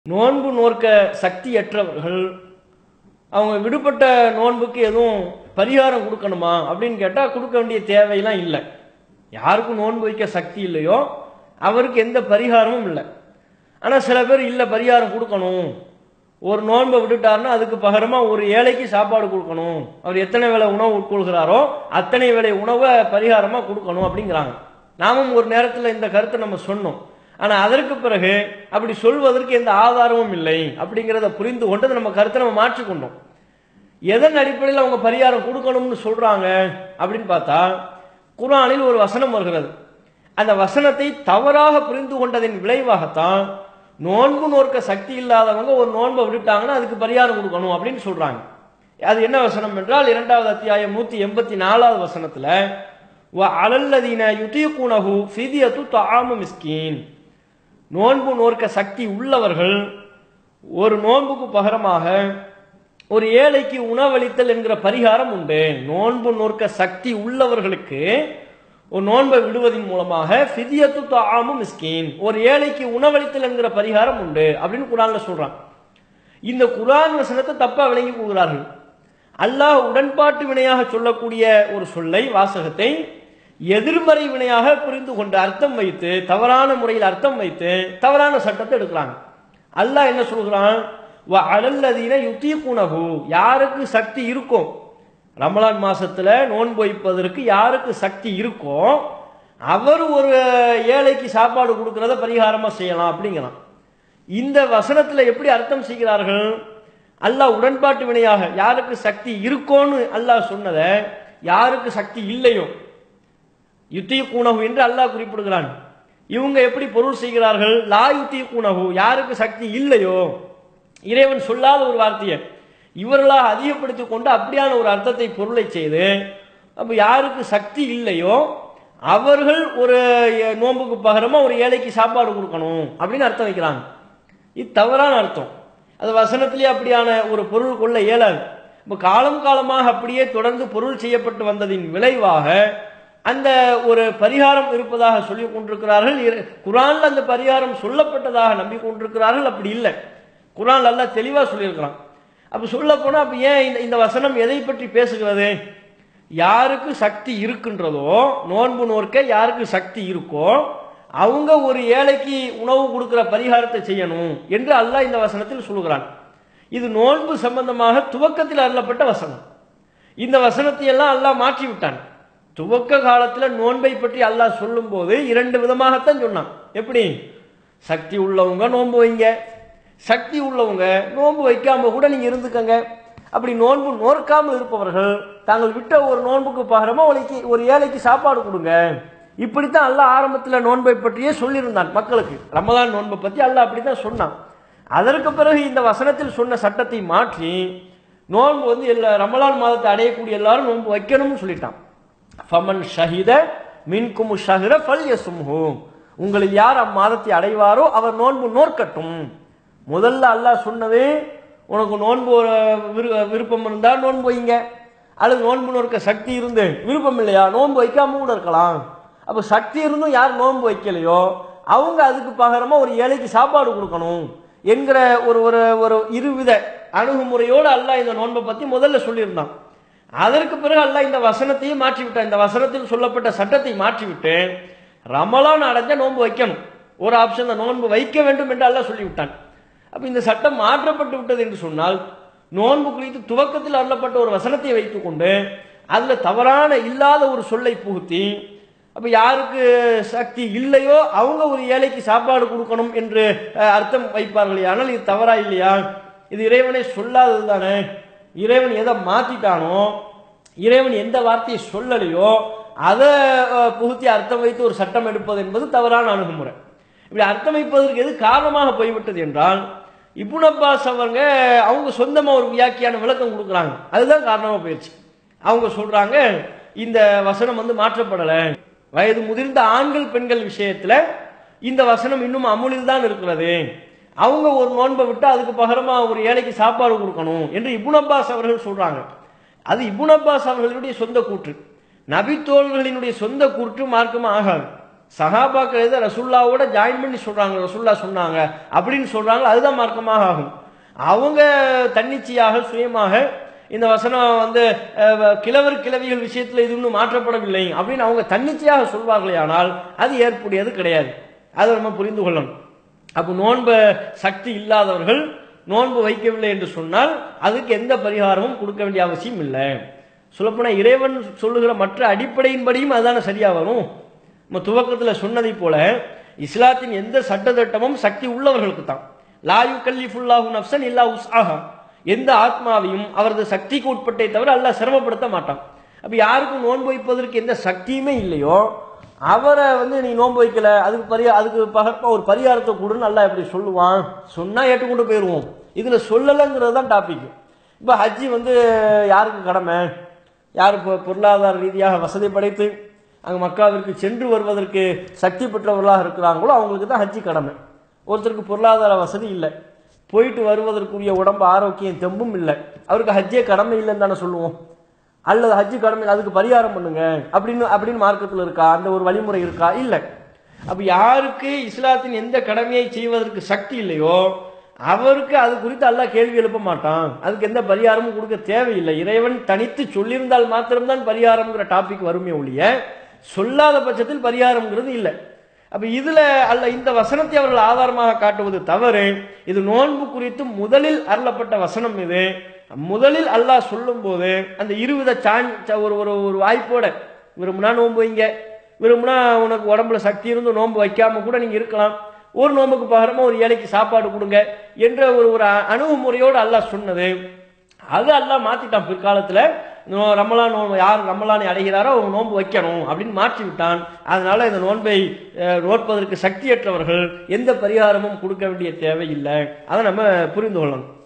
நோன்பு நோர்க்க சக்தியற்றவர்கள் அவங்க விடுபட்ட நோன்புக்கு எதுவும் பரிகாரம் கொடுக்கணுமா அப்படின்னு கேட்டால் கொடுக்க வேண்டிய தேவையெல்லாம் இல்லை யாருக்கும் நோன்பு வைக்க சக்தி இல்லையோ அவருக்கு எந்த பரிகாரமும் இல்லை ஆனால் சில பேர் இல்லை பரிகாரம் கொடுக்கணும் ஒரு நோன்பை விட்டுட்டாருன்னா அதுக்கு பகரமாக ஒரு ஏழைக்கு சாப்பாடு கொடுக்கணும் அவர் எத்தனை வேளை உணவு உட்கொள்கிறாரோ அத்தனை வேளை உணவை பரிகாரமாக கொடுக்கணும் அப்படிங்கிறாங்க நாமும் ஒரு நேரத்தில் இந்த கருத்தை நம்ம சொன்னோம் ஆனால் அதற்கு பிறகு அப்படி சொல்வதற்கு எந்த ஆதாரமும் இல்லை அப்படிங்கிறத புரிந்து கொண்டு நம்ம கருத்தை நம்ம மாற்றிக்கொண்டோம் எதன் அடிப்படையில் அவங்க பரிகாரம் கொடுக்கணும்னு சொல்றாங்க அப்படின்னு பார்த்தா குரானில் ஒரு வசனம் வருகிறது அந்த வசனத்தை தவறாக புரிந்து கொண்டதின் விளைவாகத்தான் நோன்பு நோர்க்க சக்தி இல்லாதவங்க ஒரு நோன்பை விட்டுட்டாங்கன்னா அதுக்கு பரிகாரம் கொடுக்கணும் அப்படின்னு சொல்றாங்க அது என்ன வசனம் என்றால் இரண்டாவது அத்தியாயம் நூத்தி எண்பத்தி நாலாவது வசனத்துல வ அலல்லதீன யுதீகுனஹு ஃபிதியத்து தஆமு மிஸ்கீன் நோன்பு நோர்க்க சக்தி உள்ளவர்கள் ஒரு நோன்புக்கு பகரமாக ஒரு ஏழைக்கு உணவளித்தல் என்கிற பரிகாரம் உண்டு நோன்பு நோர்க்க சக்தி உள்ளவர்களுக்கு ஒரு நோன்பை விடுவதன் மூலமாக ஃபிதியத்து தாமு மிஸ்கீன் ஒரு ஏழைக்கு உணவளித்தல் என்கிற பரிகாரம் உண்டு அப்படின்னு குரான்ல சொல்றான் இந்த குரான் வசனத்தை தப்பா விளங்கி கொள்கிறார்கள் அல்லாஹ் உடன்பாட்டு வினையாக சொல்லக்கூடிய ஒரு சொல்லை வாசகத்தை எதிர்மறை வினையாக புரிந்து கொண்டு அர்த்தம் வைத்து தவறான முறையில் அர்த்தம் வைத்து தவறான சட்டத்தை எடுக்கிறாங்க அல்லாஹ் என்ன சொல்கிறான் வ அலல்லதீன யுத்தீகுனஹு யாருக்கு சக்தி இருக்கும் ரமலான் மாசத்துல நோன்பு வைப்பதற்கு யாருக்கு சக்தி இருக்கோ அவர் ஒரு ஏழைக்கு சாப்பாடு கொடுக்கறத பரிகாரமா செய்யலாம் அப்படிங்கிறான் இந்த வசனத்துல எப்படி அர்த்தம் செய்கிறார்கள் அல்லாஹ் உடன்பாட்டு வினையாக யாருக்கு சக்தி இருக்கோன்னு அல்லாஹ் சொன்னதை யாருக்கு சக்தி இல்லையோ யுத்திய கூணகு என்று அல்லாஹ் குறிப்பிடுகிறான் இவங்க எப்படி பொருள் செய்கிறார்கள் லா யுத்திய கூணகு யாருக்கு சக்தி இல்லையோ இறைவன் சொல்லாத ஒரு வார்த்தையை இவர்களாக அதிகப்படுத்தி கொண்டு அப்படியான ஒரு அர்த்தத்தை பொருளை செய்து அப்போ யாருக்கு சக்தி இல்லையோ அவர்கள் ஒரு எ- நோன்புக்கு பகரமா ஒரு ஏழைக்கு சாப்பாடு கொடுக்கணும் அப்படின்னு அர்த்தம் வைக்கிறாங்க இது தவறான அர்த்தம் அது வசனத்திலே அப்படியான ஒரு பொருள் கொள்ள இயலாது இப்போ காலம் காலமாக அப்படியே தொடர்ந்து பொருள் செய்யப்பட்டு வந்ததின் விளைவாக அந்த ஒரு பரிகாரம் இருப்பதாக சொல்லி கொண்டிருக்கிறார்கள் இரு- குரான்ல அந்த பரிகாரம் சொல்லப்பட்டதாக நம்பிக்கொண்டிருக்கிறார்கள் அப்படி இல்லை குரான் நல்லா தெளிவா சொல்லியிருக்கிறான் அப்ப சொல்ல போனா அப்ப ஏன் இந்த இந்த வசனம் எதை பற்றி பேசுகிறது யாருக்கு சக்தி இருக்கின்றதோ நோன்பு நோர்க்க யாருக்கு சக்தி இருக்கோ அவங்க ஒரு ஏழைக்கு உணவு கொடுக்கிற பரிகாரத்தை செய்யணும் என்று அல்லாஹ் இந்த வசனத்தில் சொல்லுகிறான் இது நோன்பு சம்பந்தமாக துவக்கத்தில் அருளப்பட்ட வசனம் இந்த வசனத்தை எல்லாம் அல்லாஹ் மாற்றி விட்டான் துவக்க காலத்துல நோன்பை பற்றி அல்லாஹ் சொல்லும்போது இரண்டு விதமாகத்தான் சொன்னான் எப்படி சக்தி உள்ளவங்க நோன்பு வைங்க சக்தி உள்ளவங்க நோன்பு வைக்காம கூட நீங்க இருந்துக்கங்க அப்படி நோன்பு நோற்காமல் இருப்பவர்கள் தாங்கள் விட்ட ஒரு நோன்புக்கு பகரமா உனக்கு ஒரு ஏழைக்கு சாப்பாடு கொடுங்க இப்படித்தான் அல்லாஹ் ஆரம்பத்தில் நோன்பை பற்றியே சொல்லியிருந்தான் மக்களுக்கு ரமதான் நோன்பை பத்தி அல்லாஹ் அப்படித்தான் சொன்னான் அதற்கு பிறகு இந்த வசனத்தில் சொன்ன சட்டத்தை மாற்றி நோன்பு வந்து எல்லா ரமலான் மாதத்தை அடையக்கூடிய எல்லாரும் நோன்பு வைக்கணும்னு சொல்லிட்டான் ஃபமன் ஷஹித மின்கும் ஷஹிர ஃபல் யசும்ஹு உங்களில் யார் அம்மாதத்தை அடைவாரோ அவர் நோன்பு நோற்கட்டும் முதல்ல அல்லாஹ் சொன்னது உனக்கு நோன்பு அஹ், விரு- விருப்பம் இருந்தா நோன்பு வைங்க அல்லது நோன்பு நோற்க சக்தி இருந்து விருப்பம் இல்லையா நோன்பு வைக்காம கூட இருக்கலாம் அப்ப சக்தி இருந்தும் யார் நோன்பு வைக்கலையோ அவங்க அதுக்கு பகரமா ஒரு ஏழைக்கு சாப்பாடு கொடுக்கணும் என்கிற ஒரு ஒரு ஒரு இருவித அணுகுமுறையோடு அல்லாஹ் இந்த நோன்பை பத்தி முதல்ல சொல்லியிருந்தான் அதற்கு பிறகு அல்லாஹ் இந்த வசனத்தையே மாற்றி விட்டான் இந்த வசனத்தில் சொல்லப்பட்ட சட்டத்தை மாற்றிவிட்டு ரமலான் அடைஞ்ச நோன்பு வைக்கணும் ஒரு ஆப்ஷன் தான் நோன்பு வைக்க வேண்டும் என்று அல்லாஹ் சொல்லிவிட்டான் அப்ப இந்த சட்டம் மாற்றப்பட்டு விட்டது என்று சொன்னால் நோன்பு குறித்து துவக்கத்தில் அருளப்பட்ட ஒரு வசனத்தை வைத்துக்கொண்டு அதுல தவறான இல்லாத ஒரு சொல்லை புகுத்தி அப்ப யாருக்கு சக்தி இல்லையோ அவங்க ஒரு ஏழைக்கு சாப்பாடு கொடுக்கணும் என்று அஹ், அர்த்தம் வைப்பார்களே ஆனால் இது தவறா இல்லையா இது இறைவனே சொல்லாதது தானே இறைவன் எதை மாத்திட்டானோ இறைவன் எந்த வார்த்தையை சொல்லலையோ அதை அஹ், புகுத்தி அர்த்தம் வைத்து ஒரு சட்டம் எடுப்பது என்பது தவறான அணுகுமுறை இப்படி அர்த்தம் வைப்பதற்கு எது காரணமாக போய்விட்டது என்றால் இப்னு அப்பாஸ் அவங்க அவங்க சொந்தமா ஒரு வியாக்கியான விளக்கம் கொடுக்குறாங்க அதுதான் காரணமா போயிடுச்சு அவங்க சொல்றாங்க இந்த வசனம் வந்து மாற்றப்படல வயது முதிர்ந்த ஆண்கள் பெண்கள் விஷயத்துல இந்த வசனம் இன்னும் அமுலில் தான் இருக்கிறது அவங்க ஒரு நோன்பை விட்டு அதுக்கு பகரமா ஒரு ஏழைக்கு சாப்பாடு கொடுக்கணும் என்று இப்னு அப்பாஸ் அவர்கள் சொல்றாங்க அது இப்னு அப்பாஸ் அவர்களுடைய சொந்த கூற்று நபித்தோழர்களினுடைய சொந்த கூற்று மார்க்கமா ஆகாது சஹாபாக்கள் எதை ரசுல்லாவோட ஜாயின் பண்ணி சொல்றாங்க ரசுல்லா சொன்னாங்க அப்படின்னு சொல்றாங்க அதுதான் மார்க்கமாக ஆகும் அவங்க தன்னிச்சையாக சுயமாக இந்த வசனம் வந்து அஹ், கிழவர் கிழவிகள் விஷயத்தில் இது இன்னும் மாற்றப்படவில்லை அப்படின்னு அவங்க தன்னிச்சையாக சொல்வார்களே ஆனால் அது ஏற்புடையது கிடையாது அதை நம்ம புரிந்து கொள்ளணும் அப்போ நோன்பு சக்தி இல்லாதவர்கள் நோன்பு வைக்கவில்லை என்று சொன்னால் அதுக்கு எந்த பரிகாரமும் கொடுக்க வேண்டிய அவசியம் இல்லை சொல்லப்போனால் இறைவன் சொல்லுகிற மற்ற அடிப்படையின்படியும் அதுதானே சரியா வரும் நம்ம துவக்கத்தில் சொன்னதை போல இஸ்லாத்தின் எந்த சட்டத்திட்டமும் சக்தி உள்ளவர்களுக்கு தான் லாயு கல்லிஃபுல்லாஹு நப்சன் இல்லா உஸ்ஆஹா எந்த ஆத்மாவையும் அவரது சக்திக்கு உட்பட்டே தவிர அல்லாஹ் சிரமப்படுத்த மாட்டான் அப்ப யாருக்கும் நோன்பு வைப்பதற்கு எந்த சக்தியுமே இல்லையோ அவரை வந்து நீ நோன்பு வைக்கல அதுக்கு பரியா அதுக்கு பகற்பா ஒரு பரிகாரத்தை கொடுன்னு அல்லாஹ் எப்படி சொல்லுவான் சொன்னா ஏற்றுக்கொண்டு போயிடுவோம் இதுல சொல்லலைங்கிறது தான் டாபிக் இப்போ ஹஜ்ஜி வந்து யாருக்கு கடமை யார் இப்போ பொருளாதார ரீதியாக வசதி படைத்து அங்கே மக்காவிற்கு சென்று வருவதற்கு சக்தி பெற்றவர்களாக இருக்கிறாங்களோ அவங்களுக்கு தான் ஹஜ்ஜி கடமை ஒருத்தருக்கு பொருளாதார வசதி இல்லை போயிட்டு வருவதற்குரிய உடம்பு ஆரோக்கியம் தெம்பும் இல்லை அவருக்கு ஹஜ்ஜே கடமை இல்லைன்னு தானே சொல்லுவோம் அல்லது ஹஜ்ஜு கடமை அதுக்கு பரிகாரம் பண்ணுங்க அப்படின்னு அப்படின்னு மார்க்கத்தில் இருக்கா அந்த ஒரு வழிமுறை இருக்கா இல்லை அப்ப யாருக்கு இஸ்லாத்தின் எந்த கடமையை செய்வதற்கு சக்தி இல்லையோ அவருக்கு அது குறித்து அல்லாஹ் கேள்வி எழுப்ப மாட்டான் அதுக்கு எந்த பரிகாரமும் கொடுக்க தேவையில்லை இறைவன் தனித்து சொல்லியிருந்தால் மாத்திரம்தான் பரிகாரம்ங்கிற டாபிக் வருமே ஒழிய சொல்லாத பட்சத்தில் பரிகாரம்ங்கிறது இல்லை அப்ப இதுல அல்ல இந்த வசனத்தை அவர்கள் ஆதாரமாக காட்டுவது தவறு இது நோன்பு குறித்து முதலில் அருளப்பட்ட வசனம் இது முதலில் அல்லாஹ் சொல்லும் போது அந்த இருவித சான் ஒரு ஒரு ஒரு வாய்ப்போட விரும்புனா நோன்பு வைங்க விரும்புனா உனக்கு உடம்புல சக்தி இருந்து நோன்பு வைக்காம கூட நீங்க இருக்கலாம் ஒரு நோம்புக்கு பகரமா ஒரு ஏழைக்கு சாப்பாடு கொடுங்க என்ற ஒரு ஒரு அ- அணுகுமுறையோடு அல்லாஹ் சொன்னது அது அல்லாஹ் மாத்திட்டான் பிற்காலத்துல நோ- ரமலான் நோன்பு யார் ரமலானை அடைகிறாரோ அவங்க நோன்பு வைக்கணும் அப்படின்னு மாற்றி விட்டான் அதனால இந்த நோன்பை அஹ், நோற்பதற்கு சக்தியற்றவர்கள் எந்த பரிகாரமும் கொடுக்க வேண்டிய தேவை இல்லை அதை நம்ம புரிந்து கொள்ளணும்